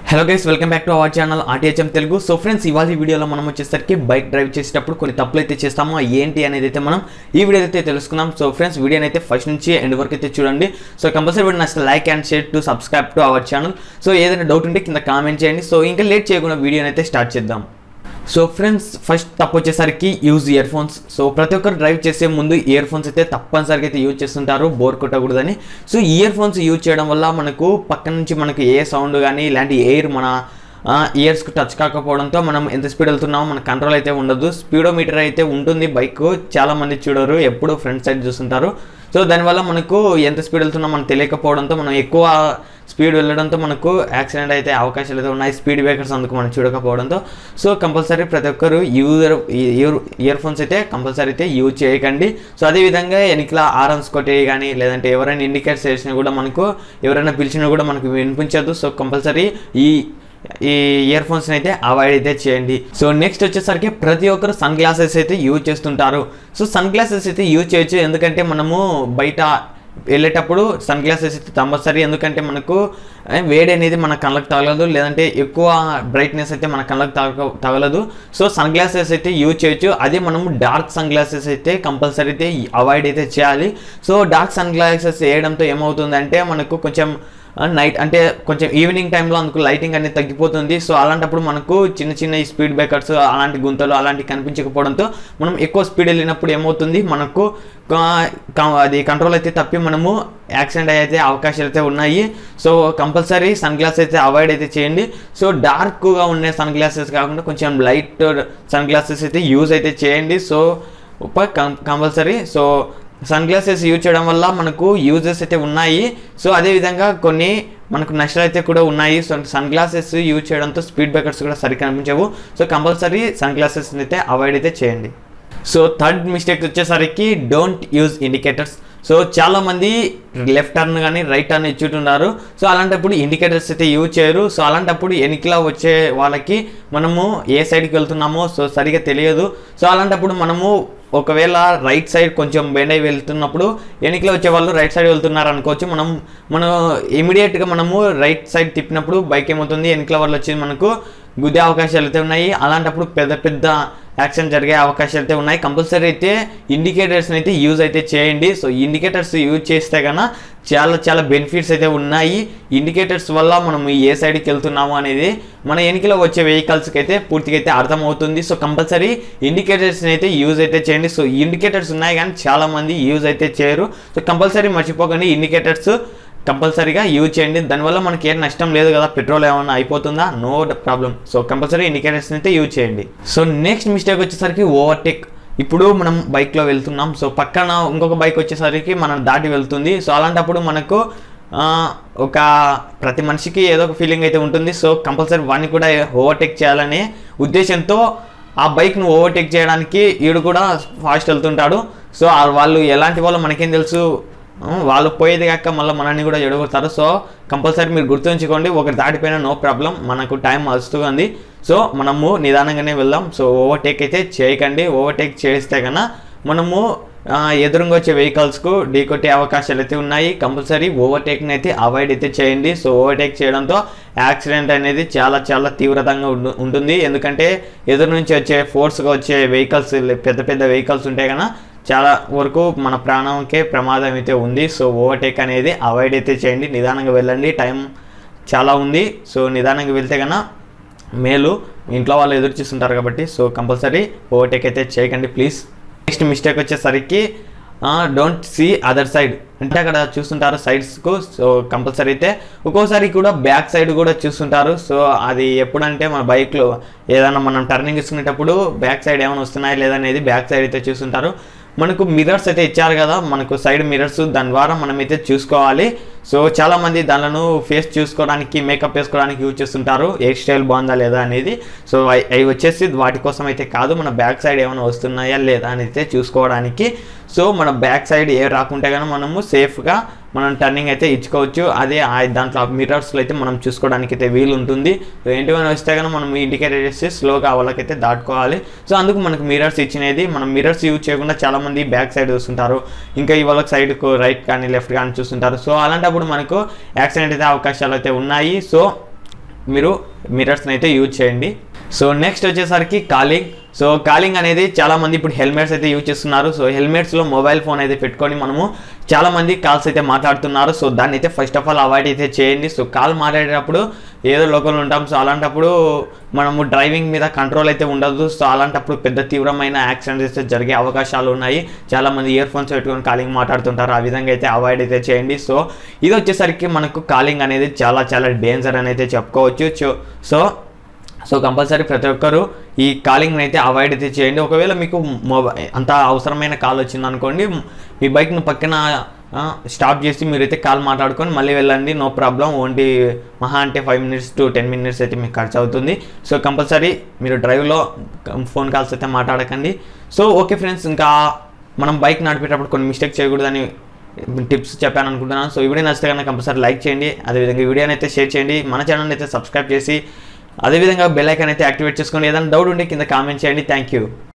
hello guys welcome back to our channel RTHM Telugu so friends ఇవాళ ఈ వీడియోలో మనం వచ్చేసరికి బైక్ డ్రైవ్ చేసేటప్పుడు కొన్ని తప్పులు అయితే చేస్తామో అవి ఏంటి అనేది అయితే మనం ఈ వీడియో అయితే తెలుసుకుందాం సో ఫ్రెండ్స్ వీడియోని అయితే ఫస్ట్ నుంచి ఎండ్ వరకు అయితే చూడండి సో కంపల్సరీ వీడియో నచ్చితే like and share to subscribe to our channel so ఏదైనా డౌట్ ఉంటే కింద కామెంట్ చేయండి సో ఇంకా లేట్ చేయకుండా వీడియోని అయితే స్టార్ట్ చేద్దాం సో ఫ్రెండ్స్ ఫస్ట్ తప్పు వచ్చేసరికి యూజ్ ఇయర్ ఫోన్స్ సో ప్రతి ఒక్కరు డ్రైవ్ చేసే ముందు ఇయర్ ఫోన్స్ అయితే తప్పనిసరిగా అయితే యూజ్ చేస్తుంటారు బోర్ కొట్టకూడదని సో ఇయర్ ఫోన్స్ యూజ్ చేయడం వల్ల మనకు పక్క నుంచి మనకు ఏ సౌండ్ కానీ ఇలాంటి ఎయిర్ మన ఇయర్స్కి టచ్ కాకపోవడంతో మనం ఎంత స్పీడ్ వెళ్తున్నామో మన కంట్రోల్ అయితే ఉండదు స్పీడోమీటర్ అయితే ఉంటుంది బైక్ చాలా మంది చూడరు ఎప్పుడు ఫ్రంట్ సైడ్ చూస్తుంటారు సో దానివల్ల మనకు ఎంత స్పీడ్ వెళ్తున్నామో మనకు తెలియకపోవడంతో మనం ఎక్కువ స్పీడ్ వెళ్ళడంతో మనకు యాక్సిడెంట్ అయితే అవకాశాలు అయితే ఉన్నాయి స్పీడ్ బ్రేకర్స్ అందుకు మనం చూడకపోవడంతో సో కంపల్సరీ ప్రతి ఒక్కరు యూజర్ ఇయర్ ఇయర్ ఫోన్స్ అయితే కంపల్సరీ అయితే యూజ్ చేయకండి సో అదేవిధంగా వెనకల ఆరన్స్ కొట్టే కానీ లేదంటే ఎవరైనా ఇండికేట్స్ చేసినా కూడా మనకు ఎవరైనా పిలిచినా కూడా మనకు వినిపించదు సో కంపల్సరీ ఈ ఈ ఇయర్ ఫోన్స్ని అయితే అవాయిడ్ అయితే చేయండి సో నెక్స్ట్ వచ్చేసరికి ప్రతి ఒక్కరు సన్ గ్లాసెస్ అయితే యూజ్ చేస్తుంటారు సో సన్ గ్లాసెస్ అయితే యూజ్ చేయొచ్చు ఎందుకంటే మనము బయట వెళ్ళేటప్పుడు సన్ గ్లాసెస్ అయితే కంపల్సరీ ఎందుకంటే మనకు ఏ, వేడి అనేది మన కళ్ళకు తగలదు లేదంటే ఎక్కువ బ్రైట్నెస్ అయితే మన కళ్ళకు తగ తగలదు సో సన్ గ్లాసెస్ అయితే యూజ్ చేయొచ్చు అదే మనము డార్క్ సన్ గ్లాసెస్ అయితే కంపల్సరీ అయితే అవాయిడ్ అయితే చేయాలి సో డార్క్ సన్ గ్లాసెస్ వేయడంతో ఏమవుతుందంటే మనకు కొంచెం నైట్ అంటే కొంచెం ఈవినింగ్ టైంలో అందుకు లైటింగ్ అనేది తగ్గిపోతుంది సో అలాంటప్పుడు మనకు చిన్న చిన్న ఈ స్పీడ్ బ్రేకర్స్ అలాంటి గుంతలు అలాంటివి కనిపించకపోవడంతో మనం ఎక్కువ స్పీడ్ వెళ్ళినప్పుడు ఏమవుతుంది మనకు కా- కా- అది కంట్రోల్ అయితే తప్పి మనము యాక్సిడెంట్ అయితే అవకాశాలు అయితే ఉన్నాయి సో కంపల్సరీ సన్ గ్లాస్ అయితే అవాయిడ్ అయితే చేయండి సో డార్క్గా ఉండే సన్ గ్లాసెస్ కాకుండా కొంచెం లైట్ సన్ గ్లాసెస్ అయితే యూజ్ అయితే చేయండి so compulsory so sunglasses use చేయడం వల్ల మనకు యూజెస్ అయితే ఉన్నాయి సో అదేవిధంగా కొన్ని మనకు నష్టాలు అయితే కూడా ఉన్నాయి సో సన్ గ్లాసెస్ యూజ్ చేయడంతో స్పీడ్ బ్రేకర్స్ కూడా సరిగ్గా కనిపించవు సో కంపల్సరీ సన్ గ్లాసెస్ అయితే అవాయిడ్ అయితే చేయండి సో థర్డ్ మిస్టేక్ వచ్చేసరికి డోంట్ యూజ్ ఇండికేటర్స్ సో చాలామంది లెఫ్ట్ టర్న్ కానీ రైట్ టర్న్ ఇచ్చుంటున్నారు సో అలాంటప్పుడు ఇండికేటర్స్ అయితే యూజ్ చేయరు సో అలాంటప్పుడు వెనికిలా వచ్చే వాళ్ళకి మనము ఏ సైడ్కి వెళ్తున్నామో సో సరిగా తెలియదు సో అలాంటప్పుడు మనము ఒకవేళ రైట్ సైడ్ కొంచెం బెండ్ అయి వెళ్తున్నప్పుడు వెనకలో వచ్చే వాళ్ళు రైట్ సైడ్ వెళ్తున్నారు అనుకోవచ్చు మనం మనం ఇమీడియట్గా మనము రైట్ సైడ్ తిప్పినప్పుడు బైక్ ఏమవుతుంది వెనకల వాళ్ళు వచ్చి మనకు గుద్దే అవకాశాలు అయితే ఉన్నాయి అలాంటప్పుడు పెద్ద పెద్ద యాక్సిడెంట్ జరిగే అవకాశాలు అయితే ఉన్నాయి కంపల్సరీ అయితే ఇండికేటర్స్ని అయితే యూజ్ అయితే చేయండి సో ఇండికేటర్స్ యూజ్ చేస్తే కన్నా చాలా చాలా బెనిఫిట్స్ అయితే ఉన్నాయి ఇండికేటర్స్ వల్ల మనం ఏ సైడ్కి వెళ్తున్నాము అనేది మన వెనుకలో వచ్చే వెహికల్స్కి అయితే పూర్తిగా అయితే అర్థమవుతుంది సో కంపల్సరీ ఇండికేటర్స్ని అయితే యూజ్ అయితే చేయండి సో ఇండికేటర్స్ ఉన్నాయి కానీ చాలామంది యూజ్ అయితే చేయరు సో కంపల్సరీ మర్చిపోకండి ఇండికేటర్స్ కంపల్సరీగా యూజ్ చేయండి దానివల్ల మనకి ఏం నష్టం లేదు కదా పెట్రోల్ ఏమైనా అయిపోతుందా no problem so compulsory indicators అయితే యూజ్ చేయండి సో నెక్స్ట్ మిస్టేక్ వచ్చేసరికి ఓవర్టేక్ ఇప్పుడు మనం బైక్లో వెళ్తున్నాం సో పక్కన ఇంకొక బైక్ వచ్చేసరికి మనం దాటి వెళ్తుంది సో అలాంటప్పుడు మనకు ఆ, ఒక ప్రతి మనిషికి ఏదో ఒక ఫీలింగ్ అయితే ఉంటుంది సో కంపల్సరీ వాడిని కూడా ఓవర్టేక్ చేయాలనే ఉద్దేశంతో ఆ బైక్ను ఓవర్టేక్ చేయడానికి వీడు కూడా ఫాస్ట్ వెళ్తుంటాడు సో ఆ వాళ్ళు ఎలాంటి వాళ్ళు మనకేం తెలుసు ఆ, వాళ్ళు పోయేది కాక మళ్ళీ మనల్ని కూడా ఎడగొడతారు సో కంపల్సరీ మీరు గుర్తుంచుకోండి ఒకటి దాటిపోయినా నో ప్రాబ్లం మనకు టైం వస్తుంది సో మనము నిదానంగానే వెళ్దాం సో ఓవర్టేక్ అయితే చేయకండి ఓవర్టేక్ చేస్తే కన్నా మనము ఆ, ఎదురుగా వచ్చే వెహికల్స్కు ఢీకొట్టే అవకాశాలు అయితే ఉన్నాయి కంపల్సరీ ఓవర్టేక్ని అయితే అవాయిడ్ అయితే చేయండి సో ఓవర్టేక్ చేయడంతో యాక్సిడెంట్ అనేది చాలా చాలా తీవ్రతంగా ఉండు- ఉంటుంది ఎందుకంటే ఎదురు నుంచి వచ్చే ఫోర్స్గా వచ్చే వెహికల్స్ పెద్ద పెద్ద వెహికల్స్ ఉంటాయి కన్నా చాలా వరకు మన ప్రాణంకే ప్రమాదం అయితే ఉంది సో ఓవర్టేక్ అనేది అవాయిడ్ అయితే చేయండి నిదానంగా వెళ్ళండి టైం చాలా ఉంది సో నిదానంగా వెళ్తే కన్నా మేలు ఇంట్లో వాళ్ళు ఎదురు చూస్తుంటారు కాబట్టి సో కంపల్సరీ ఓవర్టేక్ అయితే చేయకండి ప్లీజ్ నెక్స్ట్ మిస్టేక్ వచ్చేసరికి డోంట్ సీ అదర్ సైడ్ అంటే అక్కడ చూస్తుంటారు సైడ్స్కు సో కంపల్సరీ అయితే ఒక్కోసారి కూడా బ్యాక్ సైడ్ కూడా చూస్తుంటారు సో అది ఎప్పుడంటే మన బైక్లో ఏదైనా మనం టర్నింగ్ ఇస్తున్నప్పుడు బ్యాక్ సైడ్ ఏమైనా వస్తున్నాయి లేదనేది బ్యాక్ సైడ్ అయితే చూస్తుంటారు మనకు మిర్రర్స్ అయితే ఇచ్చారు కదా మనకు సైడ్ మిర్రర్స్ దాని ద్వారా మనం అయితే చూసుకోవాలి సో చాలా మంది దానిలను ఫేస్ చూసుకోవడానికి మేకప్ వేసుకోవడానికి యూజ్ చేస్తుంటారు హెయిర్ స్టైల్ బాగుందా లేదా అనేది సో అవి అవి వచ్చేసి వాటి కోసం అయితే కాదు మన బ్యాక్ సైడ్ ఏమైనా వస్తున్నాయా లేదా అని అయితే చూసుకోవడానికి సో మన బ్యాక్ సైడ్ ఏ రాకుంటే కానీ మనము సేఫ్గా మనం టర్నింగ్ అయితే ఇచ్చుకోవచ్చు అదే ఆ దాంట్లో మిర్రర్స్లో అయితే మనం చూసుకోవడానికి అయితే వీలు ఉంటుంది సో ఏంటివైనా వస్తే కానీ మనం ఇండికేటర్ చేసి స్లోగా వాళ్ళకైతే దాటుకోవాలి సో అందుకు మనకు మిర్రర్స్ ఇచ్చినది మనం మిర్రర్స్ యూజ్ చేయకుండా చాలామంది బ్యాక్ సైడ్ చూస్తుంటారు ఇంకా ఇవాళ సైడ్కు రైట్ కానీ లెఫ్ట్ కానీ చూస్తుంటారు సో అలాంటప్పుడు మనకు యాక్సిడెంట్ అయితే అవకాశాలు అయితే ఉన్నాయి సో మీరు మిరర్స్ని అయితే యూజ్ చేయండి సో నెక్స్ట్ వచ్చేసరికి కాలింగ్ సో కాలింగ్ అనేది చాలా మంది ఇప్పుడు హెల్మెట్స్ అయితే యూజ్ చేస్తున్నారు సో హెల్మెట్స్లో మొబైల్ ఫోన్ అయితే పెట్టుకొని మనము చాలా మంది కాల్స్ అయితే మాట్లాడుతున్నారు సో దాన్ని అయితే ఫస్ట్ ఆఫ్ ఆల్ అవాయిడ్ అయితే చేయండి సో కాల్ మాట్లాడేటప్పుడు ఏదో లోకల్ ఉంటాం సో అలాంటప్పుడు మనము డ్రైవింగ్ మీద కంట్రోల్ అయితే ఉండదు సో అలాంటప్పుడు పెద్ద తీవ్రమైన యాక్సిడెంట్స్ అయితే జరిగే అవకాశాలు ఉన్నాయి చాలా మంది ఇయర్ ఫోన్స్ పెట్టుకొని కాలింగ్ మాట్లాడుతుంటారు ఆ విధంగా అయితే అవాయిడ్ అయితే చేయండి సో ఇది వచ్చేసరికి మనకు కాలింగ్ అనేది చాలా చాలా డేంజర్ అని అయితే చెప్పుకోవచ్చు చో- సో సో కంపల్సరీ ప్రతి ఒక్కరు ఈ కాలింగ్ని అయితే అవాయిడ్ అయితే చేయండి ఒకవేళ మీకు మొబైల్ అంత అవసరమైన కాల్ వచ్చింది అనుకోండి మీ బైక్ను పక్కన ఆ, స్టాప్ చేసి మీరైతే కాల్ మాట్లాడుకొని మళ్ళీ వెళ్ళండి నో ప్రాబ్లం ఓన్లీ మహా అంటే five minutes to ten minutes అయితే మీకు ఖర్చు అవుతుంది సో కంపల్సరీ మీరు డ్రైవ్లో ఫోన్ కాల్స్ అయితే మాట్లాడకండి సో ఓకే ఫ్రెండ్స్ ఇంకా మనం బైక్ నడిపేటప్పుడు కొన్ని మిస్టేక్ చేయకూడదని టిప్స్ చెప్పాను అనుకుంటున్నాను సో ఈ వీడియో నచ్చితే కనుక కంపల్సరీ లైక్ చేయండి అదేవిధంగా ఈ వీడియోని అయితే షేర్ చేయండి మన ఛానల్ అయితే సబ్స్క్రైబ్ చేసి అదేవిధంగా బెల్ ఐకాన్ అయితే యాక్టివేట్ చేసుకోండి ఏదైనా డౌట్ ఉంటే కింద కామెంట్ చేయండి థ్యాంక్ యూ